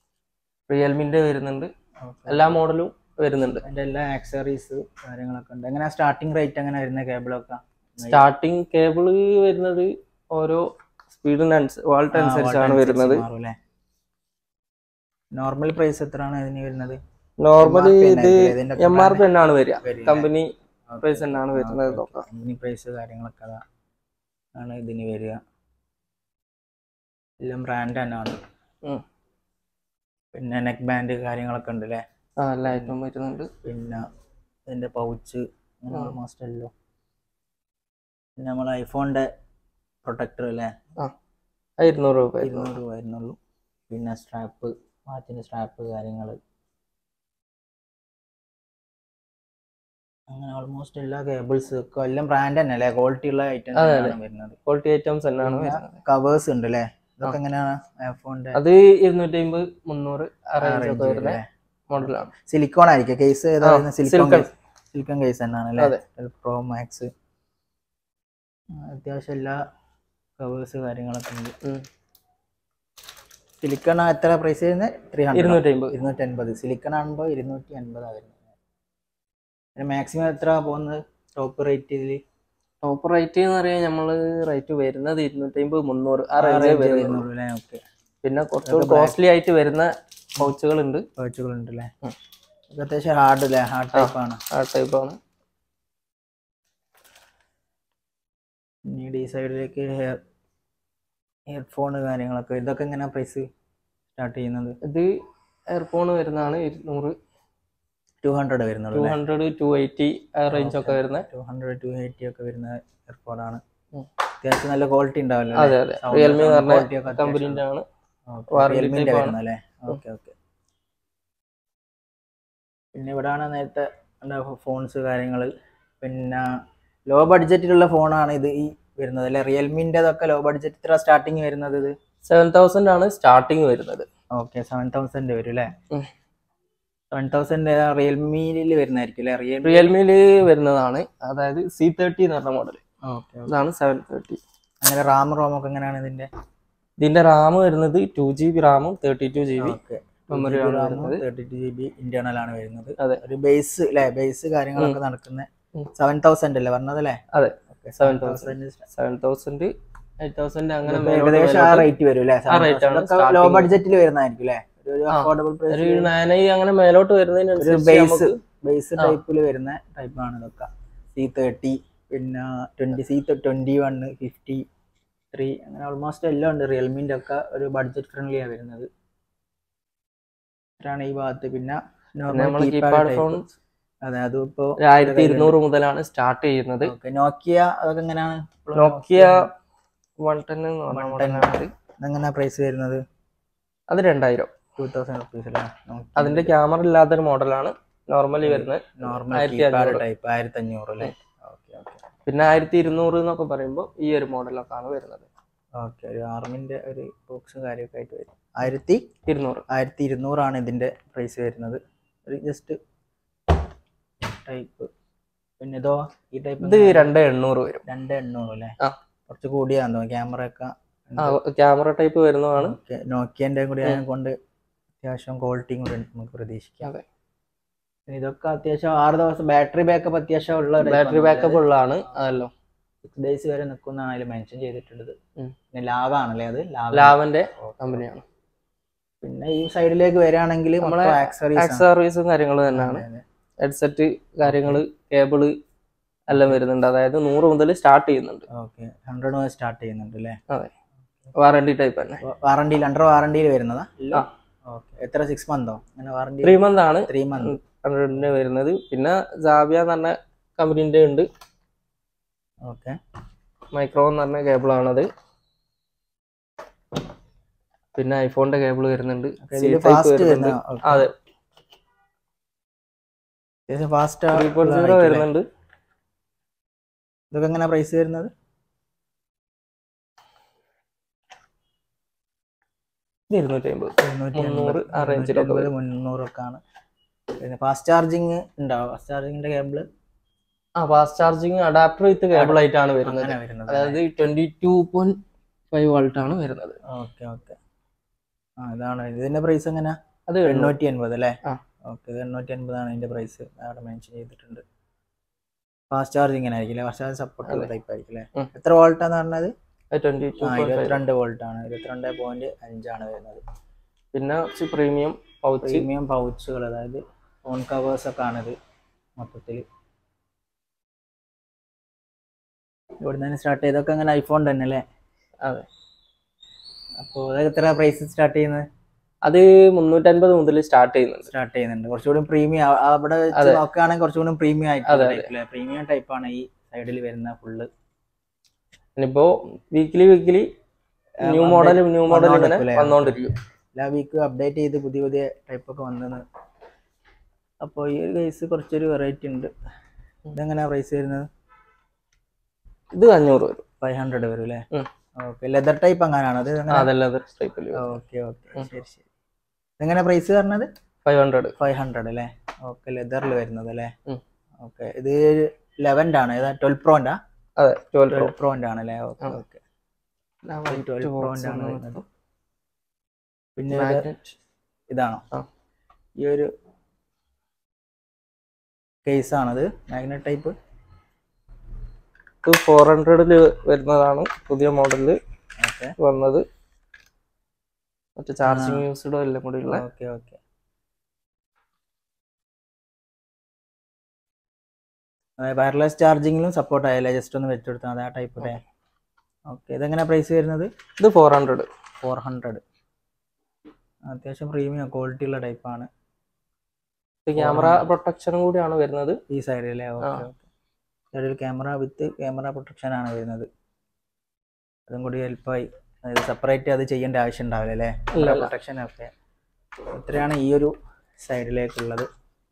റിയൽമിന്റെ വരുന്നുണ്ട് എല്ലാ മോഡലും വരുന്നുണ്ട് അതിന്റെ എല്ലാ ആക്സറീസ് കാര്യങ്ങളൊക്കെ ഉണ്ട് എങ്ങനെ സ്റ്റാർട്ടിംഗ് റേറ്റ് എങ്ങനെ വരുന്ന കേബിളൊക്കെ സ്റ്റാർട്ടിങ് കേബിള് വരുന്നത് ഓരോ സ്പീഡിനനുസരിച്ച് വാൾട്ട് അനുസരിച്ചാണ് വരുന്നത് നോർമൽ പ്രൈസ് എത്രയാണ് ഇതിന് വരുന്നത് നോർമലി MRP ഇത് ആയിരിക്കും ഇതിന്റെ എം ആർ പി തന്നെയാണ് വരിക വരിക. കമ്പനി പ്രൈസ് തന്നെയാണ് വരുന്നത് ഇതൊക്കെ കമ്പനി പ്രൈസ് കാര്യങ്ങളൊക്കെ അതാ ആണ് ഇതിന് വരിക എല്ലാം ബ്രാൻഡ് തന്നെയാണ് ഉം. പിന്നെ നെക്ക് ബാൻഡ് കാര്യങ്ങളൊക്കെ ഉണ്ട് അല്ലേ ആ എല്ലാ ഐറ്റവും വരുന്നുണ്ട് പിന്നെ ഇതിന്റെ പൗച്ച് അങ്ങനെ ഉം. ഓൾമോസ്റ്റ് എല്ലോ പിന്നെ നമ്മൾ ഐഫോണിന്റെ പ്രൊട്ടക്ടർ അല്ലേ അത് ഇരുന്നൂറ് രൂപ വരുന്നു ഇരുന്നൂറ് രൂപ വരുന്നുള്ളൂ പിന്നെ സ്ട്രാപ്പ് വാച്ചിന്റെ സ്ട്രാപ്പ് കാര്യങ്ങൾ അങ്ങനെ ഓൾമോസ്റ്റ് എല്ലാ കേബിൾസ് ഒക്കെ എല്ലാം ബ്രാൻഡ് തന്നെ അല്ലേ ക്വാളിറ്റി ഉള്ള ഐറ്റംസ് അതെ, ആണ് വരുന്നത് ക്വാളിറ്റി ഐറ്റംസ് തന്നെയാണ് വരുന്നത് കവേഴ്സ് ഉണ്ട് അല്ലേ ഇതൊക്കെ എങ്ങനെയാണ് ഐഫോണിന്റെ അത് ഇരുന്നൂറ്റി അമ്പത് മുന്നൂറ് ആ റേഞ്ച് ഒക്കെ വരുന്ന മോഡലാണ് സിലിക്കോൺ ആയിരിക്കും കേസ് ഏതാ ആ, സിലിക്കോൺ silicon. സിലിക്കൺ കേസ് തന്നെയാണ് അതെ. അല്ലേ പ്രോ മാക്സ് അത്യാവശ്യം എല്ലാ കവേഴ്സ് കാര്യങ്ങളൊക്കെ ഉണ്ട് ഉം. സിലിക്കൺ എത്ര പ്രൈസ് വരുന്നത് ത്രീ ഹൺഡ്രഡ് ഇരുന്നൂറ്റി അമ്പത് ഇരുന്നൂറ്റി അൻപത് സിലിക്കൺ ആകുമ്പോൾ ഇരുന്നൂറ്റി അൻപതാണ് വരുന്നത് പിന്നെ മാക്സിമം എത്ര പോകുന്നത് ടോപ്പ് റേറ്റ് ഇതിൽ ടോപ്പ് റേറ്റ് എന്ന് പറയാൻ നമ്മള് റേറ്റ് വരുന്നത് ഇരുന്നൂറ്റി അമ്പത് മുന്നൂറ് ആ റേഞ്ച് വരുന്നുള്ളൂ വരുന്നുള്ളൂ അല്ലേ ഓക്കെ പിന്നെ കുറച്ചുകൂടി കോസ്റ്റ്ലി ആയിട്ട് വരുന്ന പൗച്ചുകൾ ഉണ്ട് പേർച്ചുകൾ ഉണ്ട് അല്ലേ ഉം. ഇത് അത്യാവശ്യം ഹാർഡ് അല്ലേ ഹാർഡ് ടൈപ്പ് ആണ് ആ ടൈപ്പാണ് പിന്നീട് ഈ സൈഡിലേക്ക് ഹെയർ ഇയർഫോൺ കാര്യങ്ങളൊക്കെ ഇതൊക്കെ എങ്ങനെയാണ് പ്രൈസ് സ്റ്റാർട്ട് ചെയ്യുന്നത് ഇത് എയർഫോൺ വരുന്നതാണ് ഇരുന്നൂറ് ടു ഹൺഡ്രഡ് വരുന്നുള്ളൂ ടു ഹൺഡ്രഡ് ടു എയ്റ്റി ആ റേഞ്ച് ഒക്കെ വരുന്ന ടു ഹൺഡ്രഡ് ടു എയ്റ്റി ഒക്കെ വരുന്ന ഇയർഫോൺ ആണ് ഉം. അത്യാവശ്യം നല്ല ക്വാളിറ്റി ഉണ്ടാവല്ലോ അതെ അതെ റിയൽമി എന്ന് പറഞ്ഞ കമ്പനീൻ്റെ ആണ് warranty റിയൽമിന്റെ type ആണ്. വരുന്നല്ലേ ഓക്കെ ഓക്കെ പിന്നെ ഇവിടാണ് നേരത്തെ ഫോൺസ് കാര്യങ്ങൾ പിന്നെ ലോ ബഡ്ജറ്റിലുള്ള ഫോണാണ് ഇത് ഈ വരുന്നത് അല്ലെ റിയൽമിൻ്റെതൊക്കെ ലോ ബഡ്ജറ്റ് ഇത്ര സ്റ്റാർട്ടിങ് വരുന്നത് ഇത് സെവൻ തൗസൻഡ് ആണ് സ്റ്റാർട്ടിങ് വരുന്നത് ഓക്കെ സെവൻ തൗസൻഡ് വരും അല്ലേ ഉം. സെവൻ തൗസൻഡ് റിയൽമിയിൽ വരുന്നതായിരിക്കും അല്ലേ റിയൽമി റിയൽമിയിൽ വരുന്നതാണ് അതായത് സി തേർട്ടി എന്ന് പറഞ്ഞ മോഡൽ ഓക്കെ ഇതാണ് സെവൻ തേർട്ടി അങ്ങനെ റാം റോം ഒക്കെ എങ്ങനെയാണ് ഇതിന്റെ ഇതിന്റെ റാം വരുന്നത് ടു ജി ബി റാമും thirty two G B okay memory ആണ് വരുന്നത് thirty two G B internal ആണ് വരുന്നത് അതെ. ഒരു ബേസ് അല്ലേ ബേസ് കാര്യങ്ങളൊക്കെ നടക്കുന്ന ഉം. സെവൻ തൗസൻഡ് അല്ലേ പറഞ്ഞതല്ലേ അതെ seven 7000. Seven thousand eight thousand അങ്ങനെ ഏകദേശം ആ റേറ്റ് വരും അല്ലേ ആ rate ആണ് ലോ starting. ബഡ്ജറ്റിൽ വരുന്നതായിരിക്കും അല്ലേ ഒരു ആ. അഫോർഡബിൾ ഒരു പ്രൈസ് നയനൈ അങ്ങനെ മേലോട്ട് ഒരു വരുന്നതിനനുസരിച്ച് ബേസ് നമുക്ക് ബേസ് ആ. ടൈപ്പിൽ വരുന്ന ടൈപ്പാണ് ഇതൊക്കെ സി തേർട്ടി പിന്നെ twenty C twenty one fifty three അങ്ങനെ ഓൾമോസ്റ്റ് എല്ലാം ഉണ്ട് റിയൽമിൻ്റെ ഒക്കെ ഒരു ബഡ്ജറ്റ് ഫ്രണ്ട്ലിയാണ് വരുന്നത് ഇത്രയാണ് ഈ ഭാഗത്ത് പിന്നെ പിന്നെ നമ്മൾ നോർമൽ കീപാഡ് ഫോൺ അതെ അതും ഇപ്പോൾ ആയിരത്തി ഇരുന്നൂറ് മുതലാണ് സ്റ്റാർട്ട് ചെയ്യുന്നത് നോക്കിയ അതൊക്കെ എങ്ങനെയാണ് നോക്കിയ വൺ ടെൻ എന്ന് പറഞ്ഞ 110 മോഡലാണ് എങ്ങനെ പ്രൈസ് വരുന്നത് അത് രണ്ടായിരം ടൂ തൗസൻഡ് റുപ്പീസ് അല്ലേ അതിന്റെ ക്യാമറ ഇല്ലാത്തൊരു മോഡലാണ് നോർമലി വരുന്നത് നോർമൽ ആയിരത്തി കീപാഡ് അഞ്ഞൂറ്. ടൈപ്പ് ആയിരത്തി അഞ്ഞൂറ് അല്ലേ ഓക്കെ ഓക്കെ പിന്നെ ആയിരത്തി ഇരുന്നൂറ് എന്നൊക്കെ പറയുമ്പോൾ ഈ ഒരു മോഡലൊക്കെ ആണ് വരുന്നത് ഓക്കെ ഒരു ആർമിന്റെ ഒരു ബോക്സും കാര്യമൊക്കെ ആയിട്ട് വരും ആയിരത്തി ഇരുന്നൂറ് ആയിരത്തി ഇരുന്നൂറാണ് ഇതിന്റെ പ്രൈസ് വരുന്നത് ഒരു ജസ്റ്റ് ടൈപ്പ് പിന്നെ ഇതോ ഈ ടൈപ്പ് ഇത് രണ്ട് എണ്ണൂറ് വരും രണ്ട് എണ്ണൂറ് അല്ലേ ആ. കുറച്ച് കൂടിയാന്ന് തോന്നുന്നു ക്യാമറ ഒക്കെ ആ ക്യാമറ ടൈപ്പ് വരുന്നതാണ് ഓക്കെ നോക്കിയന്റെ കൂടി ആയത് കൊണ്ട് അത്യാവശ്യം ക്വാളിറ്റിയും കൂടി നമുക്ക് പ്രതീക്ഷിക്കാം അതെ. പിന്നെ ഇതൊക്കെ അത്യാവശ്യം ആറ് ദിവസം ബാറ്ററി ബാക്കപ്പ് അത്യാവശ്യം ഉള്ള ബാറ്ററി ബാക്കപ്പ് ഉള്ളതാണ് അതല്ലോ സിക്സ് ഡേയ്സ് വരെ നിൽക്കുന്നതാണ് അതിൽ മെൻഷൻ ചെയ്തിട്ടുള്ളത് ഉം. പിന്നെ ലാവ ആണല്ലേ അത് ലാവ ലാവന്റെ കമ്പനിയാണ് പിന്നെ ഈ സൈഡിലേക്ക് വരികയാണെങ്കിൽ നമ്മളെ ആക്സറീസ് ആക്സറീസും കാര്യങ്ങളും തന്നെയാണ് ഹെഡ്സെറ്റ് കാര്യങ്ങള് കേബിള് എല്ലാം വരുന്നുണ്ട് അതായത് നൂറ് മുതൽ സ്റ്റാർട്ട് ചെയ്യുന്നുണ്ട് ഓക്കെ ഹൺഡ്രഡ് മുതൽ സ്റ്റാർട്ട് ചെയ്യുന്നുണ്ട് അല്ലേ അതെ വാറണ്ടി ടൈപ്പ് തന്നെ വാറണ്ടിയിൽ അണ്ടർ വാറണ്ടിയിൽ വരുന്നതാ ആ. ഓക്കെ എത്ര സിക്സ് മന്തോ അങ്ങനെ വാറണ്ടി ത്രീ മന്ത് ആണ് ത്രീ മന്ത് ഹൺഡ്രഡിന്റെ വരുന്നത് പിന്നെ ജാബിയ എന്ന് പറഞ്ഞ കമ്പനീന്റെ ഉണ്ട് ഓക്കെ മൈക്രോ എന്ന് പറഞ്ഞ കേബിളാണത് പിന്നെ ഐഫോണിന്റെ കേബിൾ വരുന്നുണ്ട് C type ഫാസ്റ്റ് വരുന്നുണ്ട്. വരുന്ന അതെ ഫാസ്റ്റ് ത്രീ പോയിന്റ് സീറോ വരുന്നുണ്ട് ഇതൊക്കെ എങ്ങനെ പ്രൈസ് വരുന്നത് ഇത് ഇരുന്നൂറ്റി അമ്പത് ഇരുന്നൂറ്റി മുന്നൂറ് എൺപത്, ആ റേഞ്ചിലൊക്കെ ഇരുന്നൂറ്റി എൺപത്, മുന്നൂറൊക്കെ ആണ് പിന്നെ ഫാസ്റ്റ് ചാർജിങ് ഉണ്ടാവും ഫാസ്റ്റ് ചാർജിങ്ങിന്റെ കേബിള് ആ fast charging adapter with cable ആയിട്ടാണ് വരുന്നത് അങ്ങനെ വരുന്നത് അതായത് twenty two point five volt ആണ് വരുന്നത് ഓക്കെ ഓക്കെ ആ ഇതാണ് ഇതിന്റെ പ്രൈസ് എങ്ങനെ അത് എണ്ണൂറ്റി എൺപത് അല്ലേ ആ. ഓക്കെ ഇത് എണ്ണൂറ്റി എൺപതാണ് അതിന്റെ പ്രൈസ് അവിടെ മെൻഷൻ ചെയ്തിട്ടുണ്ട് ഫാസ്റ്റ് ചാർജ് ഇങ്ങനെ ആയിരിക്കും ഫാസ്റ്റ് ചാർജ് സപ്പോർട്ട് ഉള്ള ടൈപ്പ് ആയിരിക്കും അല്ലേ ഉം. എത്ര വോൾട്ടാന്ന് പറഞ്ഞത് ട്വന്റി ടു ആ ഇരുപത്തിരണ്ട് വോൾട്ട് ആണ് ഇരുപത്തിരണ്ട് പോയിന്റ് അഞ്ചാണ് വരുന്നത് പിന്നെ കുറച്ച് പ്രീമിയം പൗച്ച് പ്രീമിയം പൗച്ചുകൾ അതായത് ഫോൺ കവേഴ്സ് ഒക്കെ ആണിത് മൊത്തത്തിൽ ഇവിടെ നിന്ന് സ്റ്റാർട്ട് ചെയ്തൊക്കെ അങ്ങനെ ഐഫോൺ തന്നെ അല്ലേ അതെ അപ്പോൾ അതൊക്കെ എത്ര പ്രൈസ് സ്റ്റാർട്ട് ചെയ്യുന്നത് അത് മുന്നൂറ്റൻപത് മുതൽ സ്റ്റാർട്ട് ചെയ്യുന്നുണ്ട് സ്റ്റാർട്ട് ചെയ്യുന്നുണ്ട് കുറച്ചുകൂടി പ്രീമിയം അവിടെ വെച്ച് അതെ. നോക്കുകയാണെങ്കിൽ കുറച്ചുകൂടി പ്രീമിയം അതെ, അതെ. ആയിട്ട് പ്രീമിയം ടൈപ്പാണ് ഈ സൈഡിൽ വരുന്ന ഫുള്ള് ഇനിയിപ്പോ weekly weekly new update model new model ഇങ്ങനെ വന്നോണ്ടിരിക്കും വന്നോണ്ടിരിക്കും എല്ലാ വീക്കും അപ്ഡേറ്റ് ചെയ്ത് പുതിയ പുതിയ ടൈപ്പൊക്കെ വന്നത് അപ്പോൾ ഈ ഒരു കേസ് കുറച്ചൊരു വെറൈറ്റി ഉണ്ട് ഇതെങ്ങനെയാ പ്രൈസ് വരുന്നത് ഇത് അഞ്ഞൂറ് വരും ഫൈവ് ഹൺഡ്രഡ് വരും അല്ലേ ഉം. ഓക്കെ ലെതർ ടൈപ്പ് അങ്ങനെയാണോ അത് അതല്ല അത് ടൈപ്പിൽ ഓക്കെ ഓക്കെ ശരി ശരി എങ്ങനെ പ്രൈസ് പറഞ്ഞത് ഫൈവ് ഹൺഡ്രഡ് ഫൈവ് ഹൺഡ്രഡ് അല്ലേ ഓക്കെ ലെതറിൽ വരുന്നത് അല്ലേ ഉം. ഓക്കെ ഇത് ലെവൻ്റെ ആണ് ഏതാ ട്വൽവ് പ്രോൻ്റെ അതെ ട്വൽവ് പ്രോ ട്വൽവ് പ്രോൻ്റെ ആണ് അല്ലേ ഓക്കെ ആ. ഓക്കെ ട്വൽവ് പ്രോൻ്റെ ആണ് വരുന്നത് പിന്നെ ഇത് മാഗ്നറ്റ് ഇതാണോ ആ. ഈ ഒരു കേസാണത് മാഗ്നറ്റ് ടൈപ്പ് ഇത് ഫോർ ഹൺഡ്രഡില് വരുന്നതാണ് പുതിയ മോഡലില് ഓക്കെ വന്നത് മറ്റേ ചാർജിങ് യൂസ്ഡോ എല്ലാം കൂടി ഉള്ള ഓക്കെ ഓക്കെ വയർലെസ് ചാർജിങ്ങിലും സപ്പോർട്ട് ആയല്ലേ ജസ്റ്റ് ഒന്ന് വെച്ചെടുത്താൽ മതി ആ ടൈപ്പ് അല്ലേ ഓക്കെ ഇതെങ്ങനെ പ്രൈസ് വരുന്നത് ഇത് ഫോർ ഹൺഡ്രഡ് ഫോർ ഹൺഡ്രഡ് അത്യാവശ്യം പ്രീമിയം ക്വാളിറ്റി ഉള്ള ടൈപ്പാണ് ക്യാമറ പ്രൊട്ടക്ഷനും കൂടിയാണ് വരുന്നത് ഈ സൈഡിലെ ഓക്കെ ആ. ഓക്കെ സൈഡിൽ ക്യാമറ വിത്ത് ക്യാമറ പ്രൊട്ടക്ഷൻ ആണ് വരുന്നത് അതും കൂടി ഹെൽപ്പായി അതായത് സെപ്പറേറ്റ് അത് ചെയ്യേണ്ട ആവശ്യം ഉണ്ടാവില്ല അല്ലേ ഇല്ല, ഇല്ല. പ്രൊട്ടക്ഷൻ ഒക്കെ ഇത്രയാണ് ഈ ഒരു സൈഡിലേക്കുള്ളത്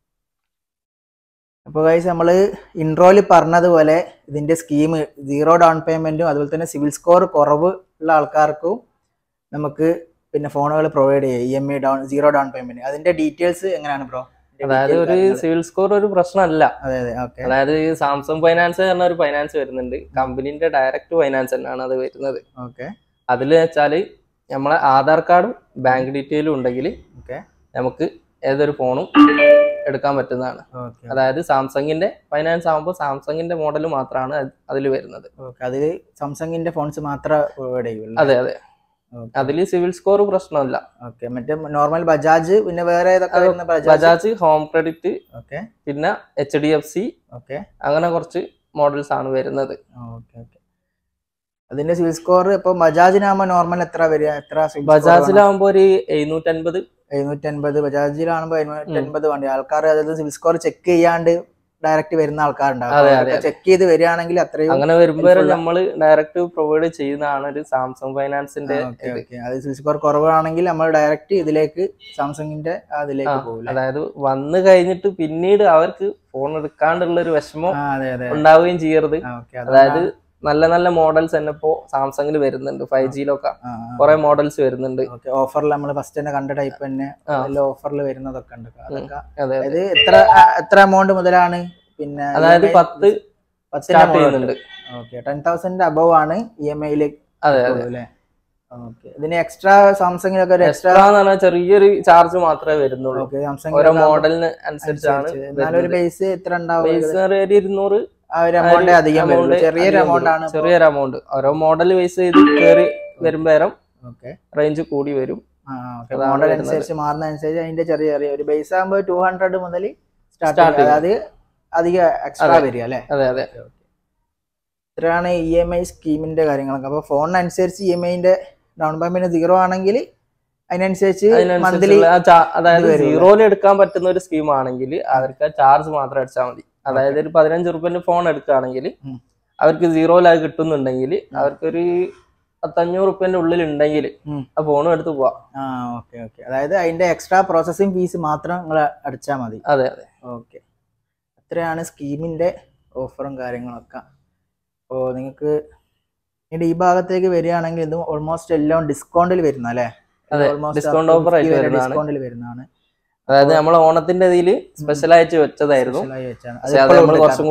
അപ്പോൾ ഗൈസ് നമ്മൾ ഇൻട്രോയിൽ പറഞ്ഞതുപോലെ ഇതിൻ്റെ സ്കീം സീറോ ഡൗൺ പേയ്മെൻറ്റും അതുപോലെ തന്നെ സിവിൽ സ്കോർ കുറവ് ഉള്ള ആൾക്കാർക്കും നമുക്ക് പിന്നെ ഫോണുകൾ പ്രൊവൈഡ് ചെയ്യും E M I down zero down payment അതിൻ്റെ ഡീറ്റെയിൽസ് എങ്ങനെയാണ് ബ്രോ അതായത് ഒരു സിവിൽ സ്കോർ ഒരു പ്രശ്നമല്ല അതെ അതെ ഓക്കെ അതായത് ഈ സാംസങ് ഫൈനാൻസ് പറഞ്ഞ ഒരു ഫൈനാൻസ് വരുന്നുണ്ട് കമ്പനീന്റെ ഡയറക്റ്റ് ഫൈനാൻസ് തന്നെയാണ് അത് വരുന്നത് ഓക്കെ അതിൽ വെച്ചാൽ നമ്മളെ ആധാർ കാർഡും ബാങ്ക് ഡീറ്റെയിലും ഉണ്ടെങ്കിൽ ഓക്കെ നമുക്ക് ഏതൊരു ഫോണും എടുക്കാൻ പറ്റുന്നതാണ് ഓക്കെ അതായത് സാംസങ്ങിന്റെ ഫൈനാൻസ് ആകുമ്പോൾ സാംസങ്ങിന്റെ മോഡൽ മാത്രമാണ് അതിൽ വരുന്നത് ഓക്കെ അതിൽ സാംസങ്ങിന്റെ ഫോൺസ് മാത്രമേ പ്രൊവൈഡ് ചെയ്യുള്ളൂ അതെ അതെ അതിൽ സിവിൽ സ്കോർ പ്രശ്നമില്ല ഓക്കെ മറ്റേ നോർമൽ ബജാജ് പിന്നെ വേറെ ഏതൊക്കെ അത് വരുന്ന Bajaj Bajaj home credit okay പിന്നെ H D F C okay അങ്ങനെ കുറച്ച് മോഡൽസ് ആണ് വരുന്നത് ഓക്കെ ഓക്കെ അതിന്റെ സിവിൽ സ്കോർ ഇപ്പൊ ബജാജിനാകുമ്പോൾ നോർമൽ എത്ര വരിക എത്ര ബജാജിലാകുമ്പോൾ ഒരു എഴുന്നൂറ്റൻപത് എഴുന്നൂറ്റി അൻപത് ബജാജിലാകുമ്പോൾ എഴുന്നൂറ്റി അൻപത് വണ്ടി ആൾക്കാർ അതായത് സിവിൽ സ്കോർ ചെക്ക് ചെയ്യാണ്ട് ഡയറക്റ്റ് വരുന്ന അതെ, ആൾക്കാരുണ്ടാവും അതെ, ചെക്ക് ചെയ്ത് വരികയാണെങ്കിൽ അത്രയും അങ്ങനെ വരുമ്പോൾ helpful ആ. നമ്മൾ ഡയറക്റ്റ് പ്രൊവൈഡ് ചെയ്യുന്നതാണ് ഒരു സാംസങ് ഫൈനാൻസിന്റെ ഓക്കെ ഓക്കെ അത് സിവിൽ സ്കോർ കുറവാണെങ്കിൽ നമ്മൾ ഡയറക്റ്റ് ഇതിലേക്ക് സാംസങ്ങിന്റെ അതിലേക്ക് ആ, പോകില്ല അതായത് വന്നു കഴിഞ്ഞിട്ട് പിന്നീട് അവർക്ക് ഫോൺ എടുക്കാണ്ടുള്ള ഒരു വിഷമം ആ അതെ അതെ ഉണ്ടാവുകയും ചെയ്യരുത് ഓക്കെ അതായത് നല്ല നല്ല മോഡൽസ് തന്നെ ഇപ്പോ സാംസങ്ങിൽ വരുന്നുണ്ട് ഫൈവ് ജിയിലൊക്കെ കുറെ മോഡൽസ് വരുന്നുണ്ട് ഓക്കെ ഓഫറിൽ നമ്മൾ ഫസ്റ്റ് തന്നെ കണ്ട ടൈപ്പ് തന്നെ ആ. നല്ല ഓഫറിൽ വരുന്നതൊക്കെ ഉണ്ട് അതൊക്കെ അതെ അതായത് എത്ര ആ, എത്ര എമൗണ്ട് മുതലാണ് പിന്നെ അതായത് പത്ത് സ്റ്റാർട്ട് ചെയ്യുന്നുണ്ട് ഓക്കെ ടെൻ തൗസൻഡ് അബവ് ആണ് ഇ എം ഐയിലേക്ക് അതെ അതെ അല്ലേ ഓക്കെ ഇതിന് എക്സ്ട്രാ സാംസങ്ങിലൊക്കെ ഒരു എക്സ്ട്രാ എക്സ്ട്രാ എന്ന് പറഞ്ഞാൽ ചെറിയൊരു ചാർജ് മാത്രമേ വരുന്നുള്ളൂ ഓക്കെ ഓരോ സാംസങ് മോഡലിന് അനുസരിച്ചാണ് എന്നാലും ഒരു ബേസ് എത്ര ഉണ്ടാവും ബേസ് ഒരു ഇരുന്നൂറ് ആ ഒരു എമൗണ്ട് അധികം amount വരുള്ളൂ ചെറിയൊരു അധികം എമൗണ്ട് വരും. ആണ് ചെറിയൊരു എമൗണ്ട് ഓരോ മോഡൽ ബേസ് ചെയ്ത് കയറി വരുമ്പേരം ഓക്കെ റേഞ്ച് കൂടി വരും അതാണ് മോഡൽ വരുന്നത്. അനുസരിച്ച് മാറുന്ന അനുസരിച്ച് അതിന്റെ ചെറിയ ചെറിയ ഒരു ബേസ് ആകുമ്പോൾ ടു ഹൺഡ്രഡ് മുതൽ Start സ്റ്റാർട്ട് ചെയ്യും. അതായത് അധികം എക്സ്ട്രാ അതെ. വരിക അല്ലേ അതെ അതെ ഇത്രയാണ് ഇ എം ഐ സ്കീമിന്റെ കാര്യങ്ങളൊക്കെ അപ്പോൾ ഫോണിനനുസരിച്ച് ഇ എം ഐന്റെ ഡൗൺ പേയ്മെന്റ് സീറോ ആണെങ്കിൽ അതിനനുസരിച്ച് മന്ത്ലി അതിനനുസരിച്ചുള്ള ആ ചാ- അതായത് ഇത് വരും സീറോയിൽ എടുക്കാൻ പറ്റുന്ന ഒരു സ്കീം ആണെങ്കിൽ അവർക്ക് ചാർജ് മാത്രം അടിച്ചാൽ മതി അതായത് ഒരു പതിനഞ്ച് റുപ്യന്റെ ഫോൺ എടുക്കുകയാണെങ്കിൽ ഉം. അവർക്ക് സീറോയിൽ അത് കിട്ടുന്നുണ്ടെങ്കിൽ അവർക്കൊരു പത്തഞ്ഞൂറ് റുപ്യന്റെ ഉള്ളിൽ ഉണ്ടെങ്കിൽ ഉം. ആ ഫോണും എടുത്ത് പോവാം ആ ഓക്കെ ഓക്കെ അതായത് അതിന്റെ എക്സ്ട്രാ പ്രോസസ്സിംഗ് ഫീസ് മാത്രം നിങ്ങൾ അടിച്ചാൽ മതി അതെ അതെ ഓക്കെ അത്രയാണ് സ്കീമിന്റെ ഓഫറും കാര്യങ്ങളൊക്കെ അപ്പോൾ നിങ്ങൾക്ക് ഇനി ഈ ഭാഗത്തേക്ക് വരികയാണെങ്കിൽ ഇത് ഓൾമോസ്റ്റ് എല്ലാം ഡിസ്കൗണ്ടിൽ വരുന്ന അല്ലേ അതെ, discount offer ആയിട്ട് വരുന്നതാണ്. ഡിസ്കൗണ്ടിൽ വരുന്നതാണ് അതായത് നമ്മൾ ഓണത്തിന്റെ ഇതിൽ സ്പെഷ്യലായിട്ട് വെച്ചതായിരുന്നു Special ആയി വെച്ചാണ്. പക്ഷെ അത് അതിപ്പോഴും നമ്മൾ ഉണ്ട് കുറച്ചും കൂടി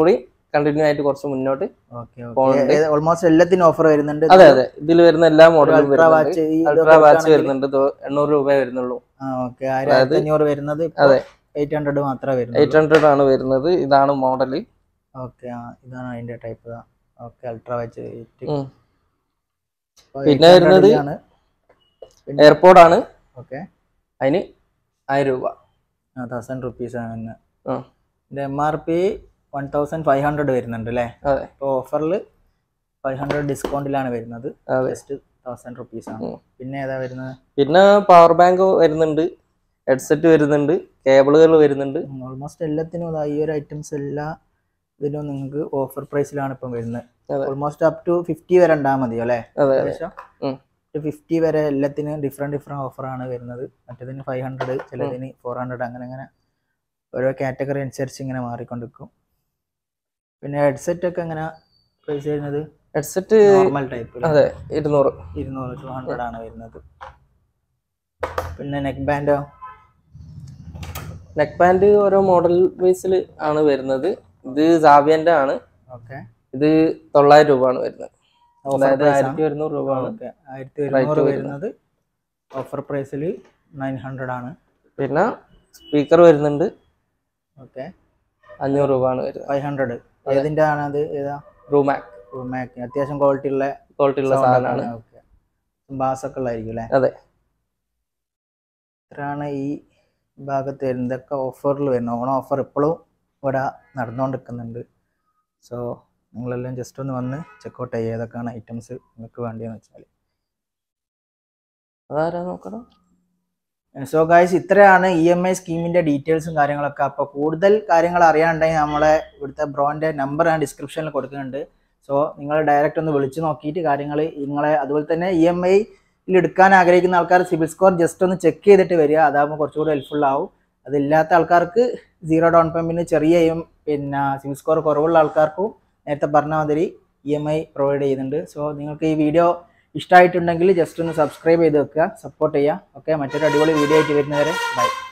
കണ്ടിന്യൂ ആയിട്ട് കുറച്ച് മുന്നോട്ട് ഓക്കെ പോകുന്നുണ്ട്. ഓക്കെ ഓൾമോസ്റ്റ് എല്ലാത്തിനും ഓഫർ വരുന്നുണ്ട് അതെ അതെ ഇതിൽ വരുന്ന എല്ലാ മോഡലും അൾട്രാ വരുന്നുണ്ട് വാച്ച് ഈ അൾട്രാ വാച്ച് വരുന്നുണ്ട് ഇത് എണ്ണൂറ് രൂപ വരുന്നുള്ളൂ ഓക്കെ ആയിരത്തി അഞ്ഞൂറ് വരുന്നത് അതെ. എയ്റ്റ് ഹൺഡ്രഡ് മാത്രമേ വരുന്നുള്ളൂ എയ്റ്റ് ഹൺഡ്രഡ് ആണ് വരുന്നത് ഇതാണ് മോഡൽ ഓക്കെ ആ ഇതാണ് അതിന്റെ ടൈപ്പ് ഓക്കെ അൾട്രാ വാച്ച് ഉം. പിന്നെ വരുന്നത് എയർപോർട്ട് ആണ് ഓക്കെ അതിന് ആയിരം രൂപ തൗസൻഡ് റുപ്പീസ് ആണ് ആ. ഇതിന്റെ M R P one thousand five hundred വരുന്നുണ്ട് അല്ലേ അതെ ഇപ്പോൾ ഓഫറിൽ ഫൈവ് ഹൺഡ്രഡ് ഡിസ്കൗണ്ടിലാണ് വരുന്നത് അതെ ജസ്റ്റ് തൗസൻഡ് റുപ്പീസ് ആണ് ഉം. പിന്നെ ഏതാ വരുന്നത് പിന്നെ പവർ ബാങ്ക് വരുന്നുണ്ട് ഹെഡ്സെറ്റ് വരുന്നുണ്ട് കേബിളുകൾ വരുന്നുണ്ട് ഓൾമോസ്റ്റ് എല്ലാത്തിനും ഇതാ ഈ ഒരു ഐറ്റംസ് എല്ലാ ഇതിലും നിങ്ങൾക്ക് ഓഫർ പ്രൈസിലാണ് ഇപ്പം വരുന്നത് അതെ. ഓൾമോസ്റ്റ് അപ് ടു ഫിഫ്റ്റി വരെ ഉണ്ടാൽ മതിയോ അല്ലേ അതെ അതെ ഏകദേശം ഉം. ഫിഫ്റ്റി വരെ എല്ലാത്തിനും ഡിഫറെൻറ്റ് ഡിഫറെൻറ്റ് ഓഫറാണ് വരുന്നത് മറ്റേതിന് ഫൈവ് ഹൺഡ്രഡ് ചിലതിന് ഫോർ ഹൺഡ്രഡ് അങ്ങനെ അങ്ങനെ ഓരോ കാറ്റഗറി അനുസരിച്ച് ഇങ്ങനെ മാറിക്കൊണ്ടിരിക്കും പിന്നെ ഹെഡ്സെറ്റ് ഒക്കെ എങ്ങനെ പ്രൈസ് വരുന്നത് ഹെഡ്സെറ്റ് നോർമൽ ടൈപ്പ് അതെ ഇരുന്നൂറ് ഇരുന്നൂറ് ടു ഹൺഡ്രഡ് ആണ് വരുന്നത് പിന്നെ നെക്ക് ബാൻഡോ നെക്ക് ബാൻഡ് ഓരോ മോഡൽ ബേസിൽ ആണ് വരുന്നത് ഇത് സാവിയന്റെ ആണ് ഓക്കെ ഇത് തൊള്ളായിരം രൂപ ആണ് വരുന്നത് ഓഫർ അതായത് പ്രൈസ് ആയിരത്തി ഒരുന്നൂറ് രൂപ ആണ് ഓക്കെ ആയിരത്തി ഒരുന്നൂറ് വരുന്നത് ഓഫർ പ്രൈസിൽ നയൻ ഹൺഡ്രഡ് ആണ് പിന്നെ സ്പീക്കർ വരുന്നുണ്ട് ഓക്കെ അഞ്ഞൂറ് രൂപ ആണ് വരുന്നത് ഫൈവ് ഹൺഡ്രഡ് ഏതിൻ്റെ ആണ് അത് ഏതാ റൂമാക് മാക്ക് അത്യാവശ്യം ക്വാളിറ്റി ഉള്ള ക്വാളിറ്റി ഉള്ള സാധനമാണ് ഓക്കെ ബാസ് ഒക്കെ ഉള്ളതായിരിക്കും അല്ലേ അതെ ഇത്രയാണ് ഈ ഭാഗത്ത് വരുന്നത് ഇതൊക്കെ ഓഫറിൽ വരുന്നത് ഓണം ഓഫർ ഇപ്പോഴും ഇവിടെ നടന്നുകൊണ്ടിരിക്കുന്നുണ്ട് സോ നിങ്ങളെല്ലാം ജസ്റ്റ് ഒന്ന് വന്ന് ചെക്കൗട്ട് ചെയ്യുക ഏതൊക്കെയാണ് ഐറ്റംസ് നിങ്ങൾക്ക് വേണ്ടിയെന്ന് വെച്ചാൽ അതാരാ നോക്കണം സോ ഗായ്സ് ഇത്രയാണ് ഇ എം ഐ സ്കീമിന്റെ ഡീറ്റെയിൽസും കാര്യങ്ങളൊക്കെ അപ്പോൾ കൂടുതൽ കാര്യങ്ങൾ അറിയാനുണ്ടെങ്കിൽ നമ്മളെ ഇവിടുത്തെ ബ്രോന്റെ നമ്പർ ഞാൻ ഡിസ്ക്രിപ്ഷനിൽ കൊടുക്കുന്നുണ്ട് സോ നിങ്ങൾ ഡയറക്റ്റ് ഒന്ന് വിളിച്ച് നോക്കിയിട്ട് കാര്യങ്ങൾ നിങ്ങളെ അതുപോലെ തന്നെ ഇ എം ഐയിൽ എടുക്കാൻ ആഗ്രഹിക്കുന്ന ആൾക്കാർ സിബിൽ സ്കോർ ജസ്റ്റ് ഒന്ന് ചെക്ക് ചെയ്തിട്ട് വരിക അതാകുമ്പോൾ കുറച്ചുകൂടി ഹെൽപ്ഫുൾ ആവും അതില്ലാത്ത ആൾക്കാർക്ക് സീറോ ഡൗൺ പേയ്മെൻറ്റ് ചെറിയ EM പിന്നെ സിബിൽ സ്കോർ കുറവുള്ള ആൾക്കാർക്കും നേരത്തെ പറഞ്ഞ മാതിരി ഇ എം ഐ പ്രൊവൈഡ് ചെയ്യുന്നുണ്ട് സോ നിങ്ങൾക്ക് ഈ വീഡിയോ ഇഷ്ടമായിട്ടുണ്ടെങ്കിൽ ജസ്റ്റ് ഒന്ന് സബ്സ്ക്രൈബ് ചെയ്ത് വെക്കുക സപ്പോർട്ട് ചെയ്യുക ഓക്കെ മറ്റൊരു അടിപൊളി വീഡിയോ ആയിട്ട് വരുന്നവരെ ബൈ